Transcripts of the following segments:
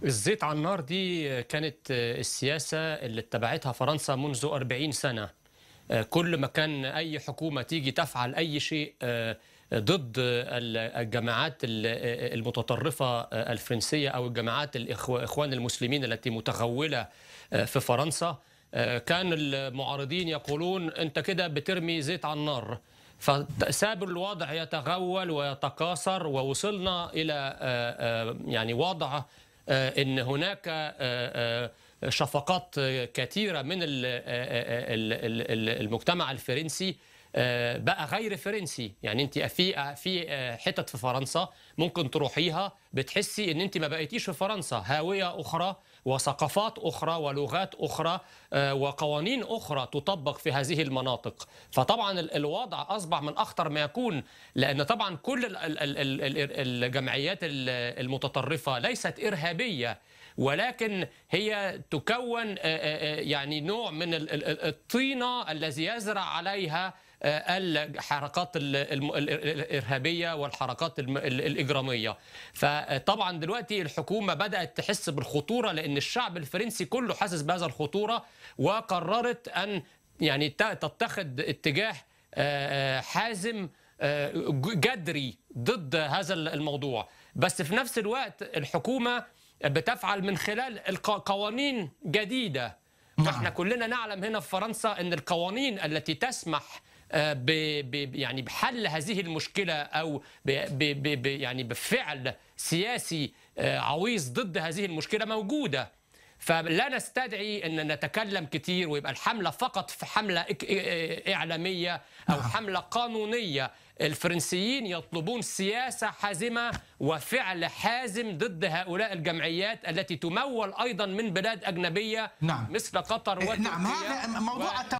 الزيت على النار دي كانت السياسة اللي اتبعتها فرنسا منذ 40 سنة كل ما كان أي حكومة تيجي تفعل أي شيء ضد الجماعات المتطرفة الفرنسية أو الجماعات الإخوان المسلمين التي متغولة في فرنسا كان المعارضين يقولون أنت كده بترمي زيت على النار فساب الوضع يتغول ويتكاثر ووصلنا إلى يعني وضع ان هناك شفقات كثيره من المجتمع الفرنسي بقى غير فرنسي يعني انت في في حتت في فرنسا ممكن تروحيها بتحسي ان انت ما بقيتيش في فرنسا هاويه اخرى وثقافات اخرى ولغات اخرى وقوانين اخرى تطبق في هذه المناطق فطبعا الوضع اصبح من اخطر ما يكون لان طبعا كل الجمعيات المتطرفه ليست ارهابيه ولكن هي تكون يعني نوع من الطينه الذي يزرع عليها الحركات الارهابيه والحركات الاجراميه فطبعا دلوقتي الحكومه بدات تحس بالخطوره لان الشعب الفرنسي كله حاسس بهذا الخطوره وقررت ان يعني تتخذ اتجاه حازم جذري ضد هذا الموضوع بس في نفس الوقت الحكومه بتفعل من خلال قوانين جديده احنا كلنا نعلم هنا في فرنسا ان القوانين التي تسمح ب ب يعني بحل هذه المشكله او ب ب ب يعني بفعل سياسي عويص ضد هذه المشكله موجوده فلا نستدعي ان نتكلم كتير ويبقى الحمله فقط في حمله اعلاميه او حمله قانونيه الفرنسيين يطلبون سياسه حازمه وفعل حازم ضد هؤلاء الجمعيات التي تمول ايضا من بلاد اجنبيه نعم. مثل قطر وتركيا نعم هذا موضوع و...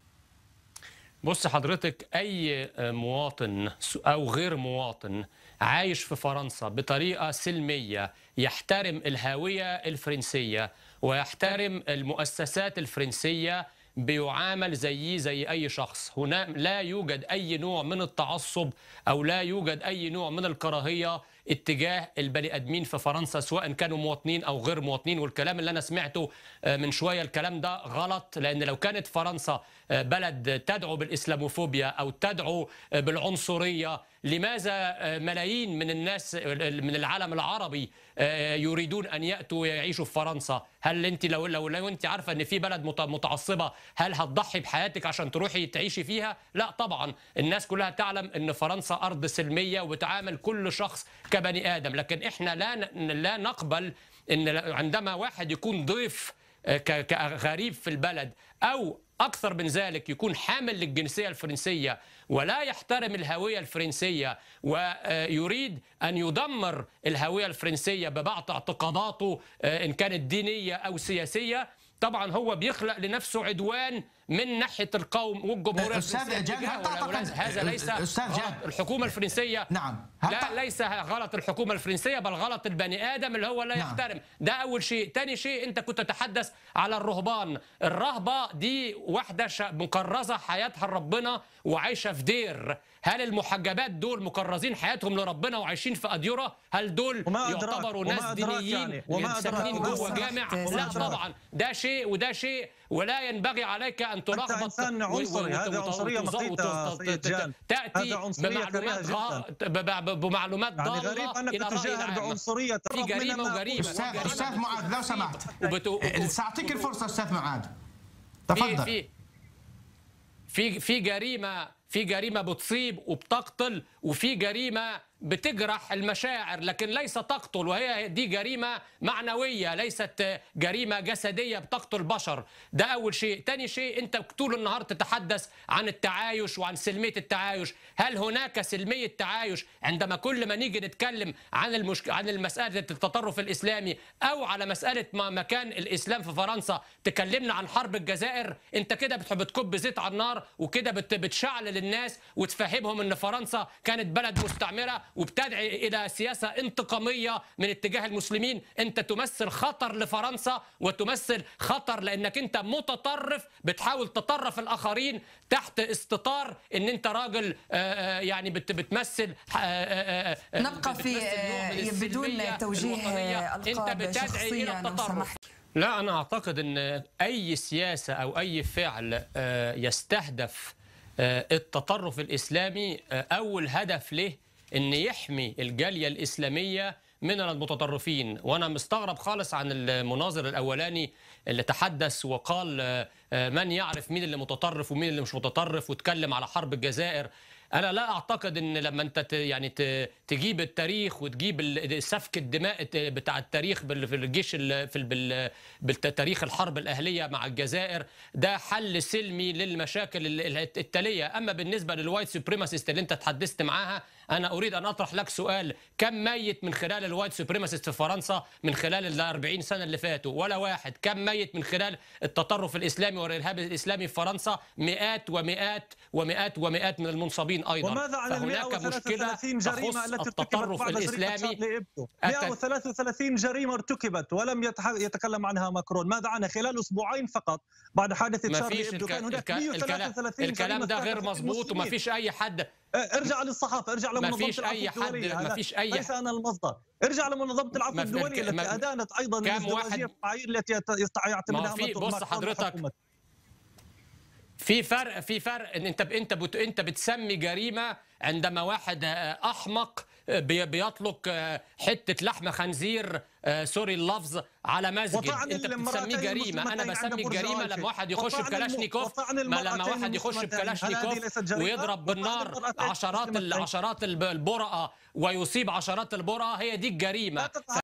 بص حضرتك اي مواطن او غير مواطن عايش في فرنسا بطريقه سلميه يحترم الهويه الفرنسيه ويحترم المؤسسات الفرنسيه بيعامل زيه زي اي شخص هنا لا يوجد اي نوع من التعصب او لا يوجد اي نوع من الكراهيه اتجاه البني ادمين في فرنسا سواء كانوا مواطنين او غير مواطنين والكلام اللي انا سمعته من شويه الكلام ده غلط لان لو كانت فرنسا بلد تدعو بالاسلاموفوبيا او تدعو بالعنصريه لماذا ملايين من الناس من العالم العربي يريدون ان ياتوا ويعيشوا في فرنسا هل انت لو لو لو انت عارفه ان في بلد متعصبه هل هتضحي بحياتك عشان تروحي تعيشي فيها لا طبعا الناس كلها تعلم ان فرنسا ارض سلميه وبتعامل كل شخص كبني ادم لكن احنا لا لا نقبل ان عندما واحد يكون ضيف كغريب في البلد او اكثر من ذلك يكون حامل للجنسيه الفرنسيه ولا يحترم الهويه الفرنسيه ويريد ان يدمر الهويه الفرنسيه ببعض اعتقاداته ان كانت دينيه او سياسيه طبعا هو بيخلق لنفسه عدوان من ناحيه القوم والجمهوريه استاذ جان هذا ليس استاذ جان الحكومه الفرنسيه نعم لا ليس غلط الحكومه الفرنسيه بل غلط البني ادم اللي هو لا نعم. يحترم ده اول شيء ثاني شيء انت كنت تتحدث على الرهبان الرهبه دي واحده مكرزه حياتها لربنا وعايشه في دير هل المحجبات دول مكرزين حياتهم لربنا وعايشين في اديره هل دول يعتبروا ناس دينيين يعني ساكنين جوه جامع لا طبعا ده شيء وده شيء ولا ينبغي عليك ان تلخبط انسان عنصري هذه عنصريه مقيته تاتي بمعلومات بمعلومات يعني غريب انك تتجاهر بعنصريه في جريمه وجريمه استاذ معاذ لو سمحت ساعطيك الفرصه استاذ معاذ تفضل في في في جريمه في جريمه بتصيب وبتقتل وفي جريمه بتجرح المشاعر لكن ليس تقتل وهي دي جريمة معنوية ليست جريمة جسدية بتقتل بشر ده أول شيء تاني شيء أنت طول النهار تتحدث عن التعايش وعن سلمية التعايش هل هناك سلمية تعايش عندما كل ما نيجي نتكلم عن المشك... عن المسألة التطرف الإسلامي أو على مسألة ما مكان الإسلام في فرنسا تكلمنا عن حرب الجزائر أنت كده بتكب زيت على النار وكده بت... بتشعل للناس وتفهمهم أن فرنسا كانت بلد مستعمرة وبتدعي الى سياسه انتقاميه من اتجاه المسلمين انت تمثل خطر لفرنسا وتمثل خطر لانك انت متطرف بتحاول تطرف الاخرين تحت استطار ان انت راجل يعني بتمثل نبقى في بدون توجيه القاب انت بتدعي الى التطرف لا انا اعتقد ان اي سياسه او اي فعل يستهدف التطرف الاسلامي اول هدف له ان يحمي الجاليه الاسلاميه من المتطرفين وانا مستغرب خالص عن المناظر الاولاني اللي تحدث وقال من يعرف مين اللي متطرف ومين اللي مش متطرف واتكلم على حرب الجزائر انا لا اعتقد ان لما انت يعني تجيب التاريخ وتجيب سفك الدماء بتاع التاريخ في الجيش في بالتاريخ الحرب الاهليه مع الجزائر ده حل سلمي للمشاكل التاليه اما بالنسبه للوايت سوبريماسيست اللي انت تحدثت معاها انا اريد ان اطرح لك سؤال كم ميت من خلال الوايت سوبريماسيست في فرنسا من خلال ال 40 سنه اللي فاتوا ولا واحد كم ميت من خلال التطرف الاسلامي والارهاب الاسلامي في فرنسا مئات ومئات ومئات ومئات من المنصبين ايضا وماذا عن فهناك مشكله جريمه التي التطرف الاسلامي 133 جريمه ارتكبت ولم يتكلم عنها ماكرون ماذا عنها خلال اسبوعين فقط بعد حادثه شارلي ابدو كان هناك 133 الكلام ده غير مظبوط وما فيش اي حد ارجع للصحافه ارجع لمنظمه فيش اي حد ما فيش اي ليس انا المصدر ارجع لمنظمه العفو الدوليه التي ادانت ايضا كم واحد المعايير التي يعتمدها في بص حضرتك في فرق في فرق ان انت انت بت انت بتسمي جريمه عندما واحد احمق بيطلق حته لحمه خنزير سوري اللفظ على مسجد انت بتسميه جريمه انا بسمي الجريمه لما واحد يخش بكلاشنيكوف لما واحد يخش بكلاشنيكوف ويضرب بالنار عشرات عشرات البرقه ويصيب عشرات البرقه هي دي الجريمه